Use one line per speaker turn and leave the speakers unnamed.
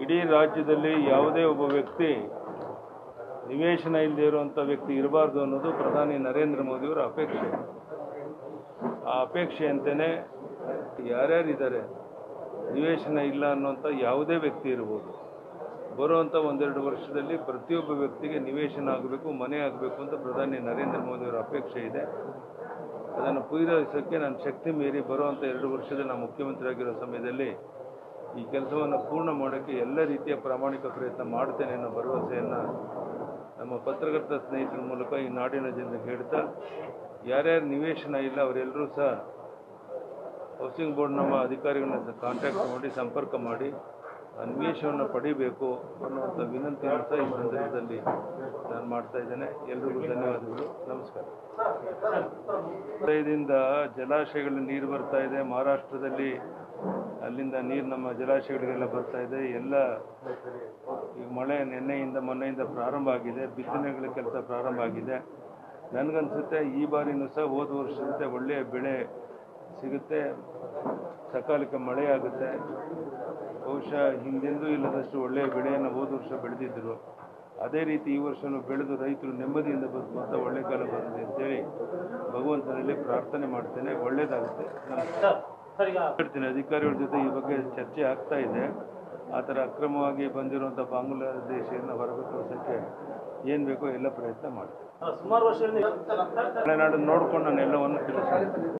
ಇಡೀ ರಾಜ್ಯದಲ್ಲಿ ಯಾವುದೇ ಒಬ್ಬ ವ್ಯಕ್ತಿ ನಿವೇಶನ ಇಲ್ಲದೆ ಇರುವಂಥ ವ್ಯಕ್ತಿ ಇರಬಾರ್ದು ಅನ್ನೋದು ಪ್ರಧಾನಿ ನರೇಂದ್ರ ಮೋದಿಯವರ ಅಪೇಕ್ಷೆ ಆ ಅಪೇಕ್ಷೆಯಂತೆಯೇ ಯಾರ್ಯಾರಿದ್ದಾರೆ ನಿವೇಶನ ಇಲ್ಲ ಅನ್ನುವಂಥ ಯಾವುದೇ ವ್ಯಕ್ತಿ ಇರ್ಬೋದು ಬರುವಂಥ ಒಂದೆರಡು ವರ್ಷದಲ್ಲಿ ಪ್ರತಿಯೊಬ್ಬ ವ್ಯಕ್ತಿಗೆ ನಿವೇಶನ ಆಗಬೇಕು ಮನೆ ಆಗಬೇಕು ಅಂತ ಪ್ರಧಾನಿ ನರೇಂದ್ರ ಮೋದಿಯವರ ಅಪೇಕ್ಷೆ ಇದೆ ಅದನ್ನು ಪೂರೈಸೋಕ್ಕೆ ನಾನು ಶಕ್ತಿ ಮೀರಿ ಬರುವಂಥ ಎರಡು ವರ್ಷದಲ್ಲಿ ನಾನು ಮುಖ್ಯಮಂತ್ರಿ ಆಗಿರೋ ಸಮಯದಲ್ಲಿ ಈ ಕೆಲಸವನ್ನು ಪೂರ್ಣ ಮಾಡೋಕ್ಕೆ ಎಲ್ಲ ರೀತಿಯ ಪ್ರಾಮಾಣಿಕ ಪ್ರಯತ್ನ ಮಾಡ್ತೇನೆ ಅನ್ನೋ ಭರವಸೆಯನ್ನು ನಮ್ಮ ಪತ್ರಕರ್ತ ಸ್ನೇಹಿತರ ಮೂಲಕ ಈ ನಾಡಿನ ಜನರಿಗೆ ಹೇಳ್ತಾ ಯಾರ್ಯಾರು ನಿವೇಶನ ಇಲ್ಲ ಅವರೆಲ್ಲರೂ ಸಹ ಹೌಸಿಂಗ್ ಬೋರ್ಡ್ ನಮ್ಮ ಅಧಿಕಾರಿಗಳನ್ನ ಕಾಂಟ್ಯಾಕ್ಟ್ ಮಾಡಿ ಸಂಪರ್ಕ ಮಾಡಿ ಆ ನಿವೇಶನವನ್ನು ಪಡಿಬೇಕು ಅನ್ನುವಂಥ ವಿನಂತಿಯನ್ನು ಸಹ ಈ ಸಂದರ್ಭದಲ್ಲಿ ನಾನು ಮಾಡ್ತಾ ಇದ್ದೇನೆ ಎಲ್ರಿಗೂ ಧನ್ಯವಾದಗಳು ನಮಸ್ಕಾರ ವಲಯದಿಂದ ಜಲಾಶಯಗಳ ನೀರು ಬರ್ತಾ ಇದೆ ಮಹಾರಾಷ್ಟ್ರದಲ್ಲಿ ಅಲ್ಲಿಂದ ನೀರು ನಮ್ಮ ಜಲಾಶಯಗಳಿಗೆಲ್ಲ ಬರ್ತಾ ಇದೆ ಎಲ್ಲ ಈಗ ಮಳೆ ನಿನ್ನೆಯಿಂದ ಮೊನ್ನೆಯಿಂದ ಪ್ರಾರಂಭ ಆಗಿದೆ ಬಿತ್ತನೆಗಳ ಕೆಲಸ ಪ್ರಾರಂಭ ಆಗಿದೆ ನನಗನ್ಸುತ್ತೆ ಈ ಬಾರಿನೂ ಸಹ ಹೋದ ವರ್ಷದಂತೆ ಒಳ್ಳೆಯ ಬೆಳೆ ಸಿಗುತ್ತೆ ಸಕಾಲಿಕ ಮಳೆ ಆಗುತ್ತೆ ಬಹುಶಃ ಹಿಂದೆಂದೂ ಇಲ್ಲದಷ್ಟು ಒಳ್ಳೆಯ ಬೆಳೆಯನ್ನು ಹೋದ ವರ್ಷ ಬೆಳೆದಿದ್ದರು ಅದೇ ರೀತಿ ಈ ವರ್ಷನೂ ಬೆಳೆದು ರೈತರು ನೆಮ್ಮದಿಯಿಂದ ಬದುಕುವಂಥ ಒಳ್ಳೆ ಕಾಲ ಬರಲಿ ಅಂತೇಳಿ ಭಗವಂತನಲ್ಲಿ ಪ್ರಾರ್ಥನೆ ಮಾಡ್ತೇನೆ ಒಳ್ಳೆಯದಾಗುತ್ತೆ ನಮಸ್ಕಾರ ಹೇಳ್ತೀನಿ ಅಧಿಕಾರಿಗಳ ಜೊತೆ ಈ ಬಗ್ಗೆ ಚರ್ಚೆ ಆಗ್ತಾ ಇದೆ ಆ ಥರ ಅಕ್ರಮವಾಗಿ ಬಂದಿರುವಂಥ ಬಾಂಗ್ಲಾದೇಶವನ್ನು ಹೊರಗೆ ತೋರಿಸೋಕ್ಕೆ ಏನು ಬೇಕೋ ಎಲ್ಲ ಪ್ರಯತ್ನ ಮಾಡ್ತೀನಿ
ಸುಮಾರು ವರ್ಷಗಳಿಂದ
ಮಲೆನಾಡನ್ನು ನೋಡ್ಕೊಂಡು ನಾನು ಎಲ್ಲವನ್ನು ತಿಳಿಸ್ತೀನಿ